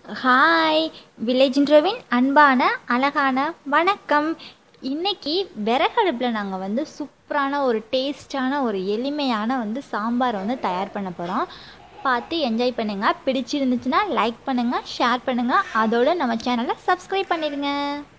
hi village இன்ட்ரோவின் அன்பான அழகான வணக்கம் இன்னைக்கு விறகடுப்பில் நாங்கள் வந்து சூப்பரான ஒரு டேஸ்டான ஒரு எளிமையான வந்து சாம்பார் வந்து தயார் பண்ண போகிறோம் பார்த்து என்ஜாய் பண்ணுங்கள் பிடிச்சிருந்துச்சுன்னா லைக் பண்ணுங்கள் ஷேர் பண்ணுங்கள் அதோட நம்ம சேனலை சப்ஸ்கிரைப் பண்ணிடுங்க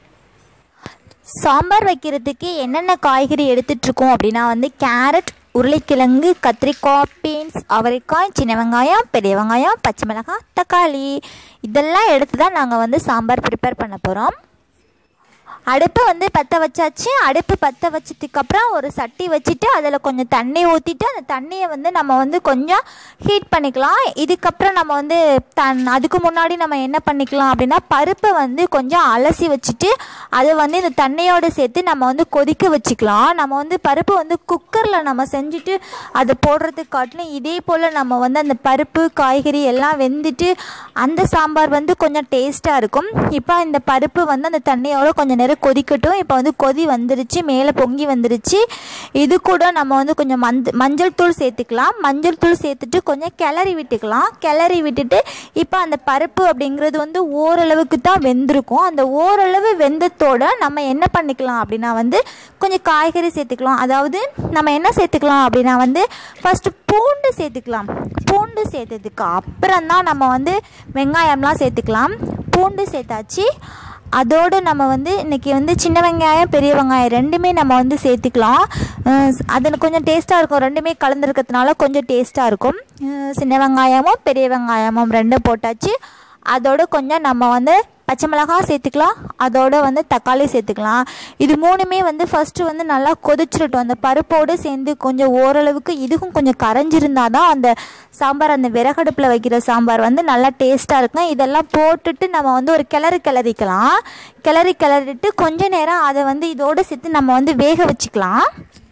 சாம்பார் வைக்கிறதுக்கு என்னென்ன காய்கறி எடுத்துட்ருக்கோம் அப்படின்னா வந்து கேரட் உருளைக்கிழங்கு கத்திரிக்காய் பீன்ஸ் அவரைக்காய் சின்ன வெங்காயம் பெரிய வெங்காயம் பச்சை மிளகாய் தக்காளி இதெல்லாம் எடுத்து தான் நாங்கள் வந்து சாம்பார் ப்ரிப்பேர் பண்ண போகிறோம் அடுப்பு வந்து பற்ற வச்சாச்சு அடுப்பு பற்ற வச்சதுக்கப்புறம் ஒரு சட்டி வச்சுட்டு அதில் கொஞ்சம் தண்ணி ஊற்றிட்டு அந்த தண்ணியை வந்து நம்ம வந்து கொஞ்சம் ஹீட் பண்ணிக்கலாம் இதுக்கப்புறம் நம்ம வந்து தன் அதுக்கு முன்னாடி நம்ம என்ன பண்ணிக்கலாம் அப்படின்னா பருப்பை வந்து கொஞ்சம் அலசி வச்சுட்டு அதை வந்து இந்த தண்ணியோடு சேர்த்து நம்ம வந்து கொதிக்க வச்சுக்கலாம் நம்ம வந்து பருப்பு வந்து குக்கரில் நம்ம செஞ்சுட்டு அதை போடுறதுக்கு காட்டிலும் இதே போல் நம்ம வந்து அந்த பருப்பு காய்கறி எல்லாம் வெந்துட்டு அந்த சாம்பார் வந்து கொஞ்சம் டேஸ்ட்டாக இருக்கும் இப்போ இந்த பருப்பு வந்து அந்த தண்ணியோட கொஞ்சம் நேரம் கொதிக்கட்டும் இப்போ வந்து கொதி வந்துருச்சு மேலே பொங்கி வந்துருச்சு இது கூட நம்ம வந்து கொஞ்சம் மஞ்ச மஞ்சள் தூள் சேர்த்துக்கலாம் மஞ்சள் தூள் சேர்த்துட்டு கொஞ்சம் கிளறி விட்டுக்கலாம் கிளறி விட்டுட்டு இப்போ அந்த பருப்பு அப்படிங்கிறது வந்து ஓரளவுக்கு தான் வெந்திருக்கும் அந்த ஓரளவு வெந்தத்தோட நம்ம என்ன பண்ணிக்கலாம் அப்படின்னா வந்து கொஞ்சம் காய்கறி சேர்த்துக்கலாம் அதாவது நம்ம என்ன சேர்த்துக்கலாம் அப்படின்னா வந்து ஃபஸ்ட்டு பூண்டு சேர்த்துக்கலாம் பூண்டு சேர்த்ததுக்கு அப்புறம் தான் நம்ம வந்து வெங்காயம்லாம் சேர்த்துக்கலாம் பூண்டு சேர்த்தாச்சு அதோடு நம்ம வந்து இன்றைக்கி வந்து சின்ன வெங்காயம் பெரிய வெங்காயம் ரெண்டுமே நம்ம வந்து சேர்த்துக்கலாம் அது கொஞ்சம் டேஸ்ட்டாக இருக்கும் ரெண்டுமே கலந்துருக்கிறதுனால கொஞ்சம் டேஸ்ட்டாக இருக்கும் அஹ் சின்ன வெங்காயமும் பெரிய வெங்காயமும் ரெண்டும் போட்டாச்சு அதோட கொஞ்சம் நம்ம வந்து பச்சை மிளகாய் சேர்த்துக்கலாம் அதோட வந்து தக்காளி சேர்த்துக்கலாம் இது மூணுமே வந்து ஃபஸ்ட்டு வந்து நல்லா கொதிச்சிடட்டும் அந்த பருப்போடு சேர்ந்து கொஞ்சம் ஓரளவுக்கு இதுக்கும் கொஞ்சம் கரைஞ்சிருந்தால் தான் அந்த சாம்பார் அந்த விறகடுப்பில் வைக்கிற சாம்பார் வந்து நல்லா டேஸ்ட்டாக இருக்கும் இதெல்லாம் போட்டுட்டு நம்ம வந்து ஒரு கிளறு கிளறிக்கலாம் கிளறி கிளறிட்டு கொஞ்ச நேரம் அதை வந்து இதோடு சேர்த்து நம்ம வந்து வேக வச்சுக்கலாம்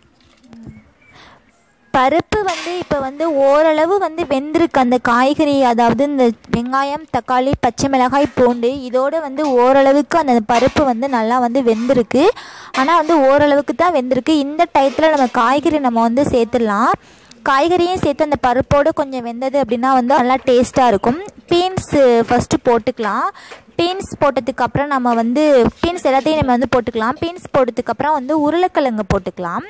பருப்பு வந்து இப்போ வந்து ஓரளவு வந்து வெந்திருக்கு அந்த காய்கறி அதாவது இந்த வெங்காயம் தக்காளி பச்சை மிளகாய் பூண்டு இதோடு வந்து ஓரளவுக்கு அந்த பருப்பு வந்து நல்லா வந்து வெந்திருக்கு ஆனால் வந்து ஓரளவுக்கு தான் வெந்திருக்கு இந்த டயத்தில் நம்ம காய்கறி நம்ம வந்து சேர்த்துடலாம் காய்கறியும் சேர்த்து அந்த பருப்போடு கொஞ்சம் வெந்தது அப்படின்னா வந்து நல்லா டேஸ்ட்டாக இருக்கும் பீன்ஸ் ஃபஸ்ட்டு போட்டுக்கலாம் பீன்ஸ் போட்டதுக்கப்புறம் நம்ம வந்து பீன்ஸ் எல்லாத்தையும் நம்ம வந்து போட்டுக்கலாம் பீன்ஸ் போட்டதுக்கப்புறம் வந்து உருளைக்கிழங்கு போட்டுக்கலாம்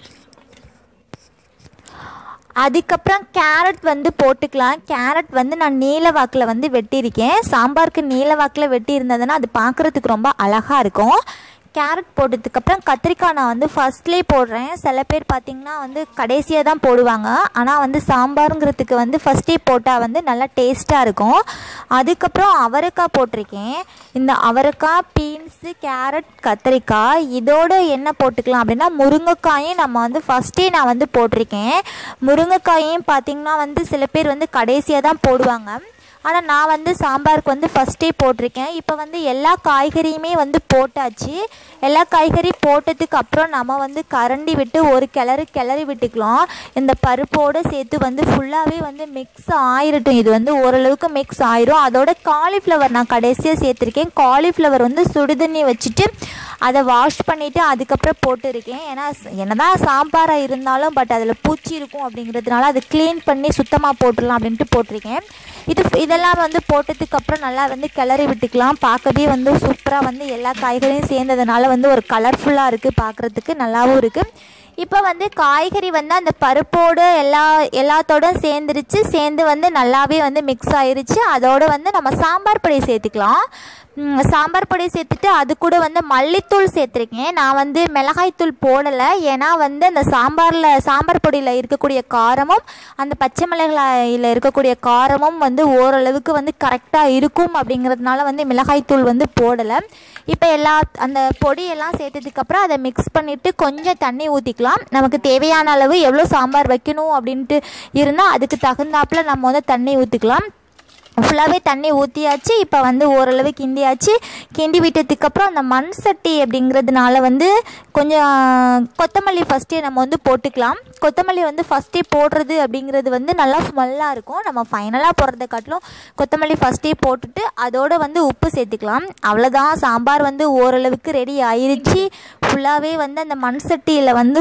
அதுக்கப்புறம் கேரட் வந்து போட்டுக்கலாம் கேரட் வந்து நான் நீல வாக்கில் வந்து வெட்டியிருக்கேன் சாம்பாருக்கு நீல வாக்கில் வெட்டி இருந்ததுன்னா அது பார்க்குறதுக்கு ரொம்ப அழகாக இருக்கும் கேரட் போட்டதுக்கப்புறம் கத்திரிக்காய் நான் வந்து ஃபஸ்ட்லேயே போடுறேன் சில பேர் பார்த்திங்கன்னா வந்து கடைசியாக தான் போடுவாங்க ஆனால் வந்து சாம்பாருங்கிறதுக்கு வந்து ஃபஸ்ட்டே போட்டால் வந்து நல்லா டேஸ்ட்டாக இருக்கும் அதுக்கப்புறம் அவரைக்காய் போட்டிருக்கேன் இந்த அவரைக்காய் பீன்ஸு கேரட் கத்திரிக்காய் இதோடு என்ன போட்டுக்கலாம் அப்படின்னா முருங்கைக்காயும் நம்ம வந்து ஃபஸ்ட்டே நான் வந்து போட்டிருக்கேன் முருங்கைக்காயும் பார்த்திங்கன்னா வந்து சில பேர் வந்து கடைசியாக தான் போடுவாங்க ஆனால் நான் வந்து சாம்பாருக்கு வந்து ஃபஸ்ட்டே போட்டிருக்கேன் இப்போ வந்து எல்லா காய்கறியுமே வந்து போட்டாச்சு எல்லா காய்கறி போட்டதுக்கு அப்புறம் நம்ம வந்து கரண்டி விட்டு ஒரு கிளறு கிளறி விட்டுக்கலாம் இந்த பருப்போடு சேர்த்து வந்து ஃபுல்லாகவே வந்து மிக்ஸ் ஆயிரட்டும் இது வந்து ஓரளவுக்கு மிக்ஸ் ஆயிரும் அதோட காலிஃப்ளவர் நான் கடைசியாக சேர்த்துருக்கேன் காலிஃப்ளவர் வந்து சுடுதண்ணி வச்சுட்டு அதை வாஷ் பண்ணிவிட்டு அதுக்கப்புறம் போட்டிருக்கேன் ஏன்னா என்னதான் சாம்பாராக இருந்தாலும் பட் அதில் பூச்சி இருக்கும் அப்படிங்கிறதுனால அதை க்ளீன் பண்ணி சுத்தமாக போட்டுடலாம் அப்படின்ட்டு போட்டிருக்கேன் இது இதெல்லாம் வந்து போட்டதுக்கப்புறம் நல்லா வந்து கிளறி விட்டுக்கலாம் பார்க்கவே வந்து சூப்பராக வந்து எல்லா காய்கறியும் சேர்ந்ததுனால வந்து ஒரு கலர்ஃபுல்லாக இருக்குது பார்க்குறதுக்கு நல்லாவும் இருக்குது இப்போ வந்து காய்கறி வந்து அந்த பருப்போடு எல்லா எல்லாத்தோட சேர்ந்துருச்சு சேர்ந்து வந்து நல்லாவே வந்து மிக்ஸ் ஆயிருச்சு அதோடு வந்து நம்ம சாம்பார் பொடி சேர்த்துக்கலாம் சாம்பார் பொடி சேர்த்துட்டு அது கூட வந்து மல்லித்தூள் சேர்த்துருக்கேன் நான் வந்து மிளகாய்த்தூள் போடலை ஏன்னா வந்து அந்த சாம்பாரில் சாம்பார் பொடியில் இருக்கக்கூடிய காரமும் அந்த பச்சை மிளகாயில் இருக்கக்கூடிய காரமும் வந்து ஓரளவுக்கு வந்து கரெக்டாக இருக்கும் அப்படிங்கிறதுனால வந்து மிளகாய்த்தூள் வந்து போடலை இப்போ எல்லா அந்த பொடியெல்லாம் சேர்த்ததுக்கப்புறம் அதை மிக்ஸ் பண்ணிவிட்டு கொஞ்சம் தண்ணி ஊற்றிக்கலாம் நமக்கு தேவையான அளவு எவ்வளோ சாம்பார் வைக்கணும் அப்படின்ட்டு இருந்தால் அதுக்கு தகுந்தாப்பில் நம்ம வந்து தண்ணி ஊற்றிக்கலாம் ஃபுல்லாகவே தண்ணி ஊற்றியாச்சு இப்போ வந்து ஓரளவு கிண்டியாச்சு கிண்டி விட்டதுக்கப்புறம் அந்த மண் சட்டி அப்படிங்கிறதுனால வந்து கொஞ்சம் கொத்தமல்லி ஃபஸ்ட்டே நம்ம வந்து போட்டுக்கலாம் கொத்தமல்லி வந்து ஃபஸ்ட்டே போடுறது அப்படிங்கிறது வந்து நல்லா ஸ்மெல்லாக இருக்கும் நம்ம ஃபைனலாக போடுறத காட்டிலும் கொத்தமல்லி ஃபஸ்ட்டே போட்டுட்டு அதோடு வந்து உப்பு சேர்த்துக்கலாம் அவ்வளோதான் சாம்பார் வந்து ஓரளவுக்கு ரெடி ஆயிருச்சு ஃபுல்லாகவே வந்து அந்த மண் சட்டியில் வந்து சுத்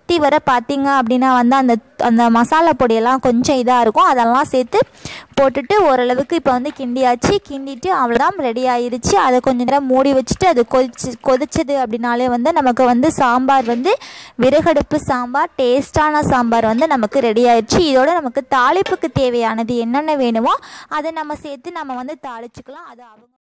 சுற்றி வர பார்த்தீங்க அப்படின்னா வந்து அந்த அந்த மசாலா பொடியெல்லாம் கொஞ்சம் இதாக இருக்கும் அதெல்லாம் சேர்த்து போட்டுட்டு ஓரளவுக்கு இப்போ வந்து கிண்டியாச்சு கிண்டிட்டு அவ்வளோதான் ரெடி ஆயிருச்சு அதை கொஞ்ச நேரம் மூடி வச்சுட்டு அது கொதிச்சு கொதிச்சது அப்படின்னாலே வந்து நமக்கு வந்து சாம்பார் வந்து விறகடுப்பு சாம்பார் டேஸ்டான சாம்பார் வந்து நமக்கு ரெடி ஆயிடுச்சு இதோட நமக்கு தாளிப்புக்கு தேவையானது என்னென்ன வேணுமோ அதை நம்ம சேர்த்து நம்ம வந்து தாளிச்சுக்கலாம் அது அவங்க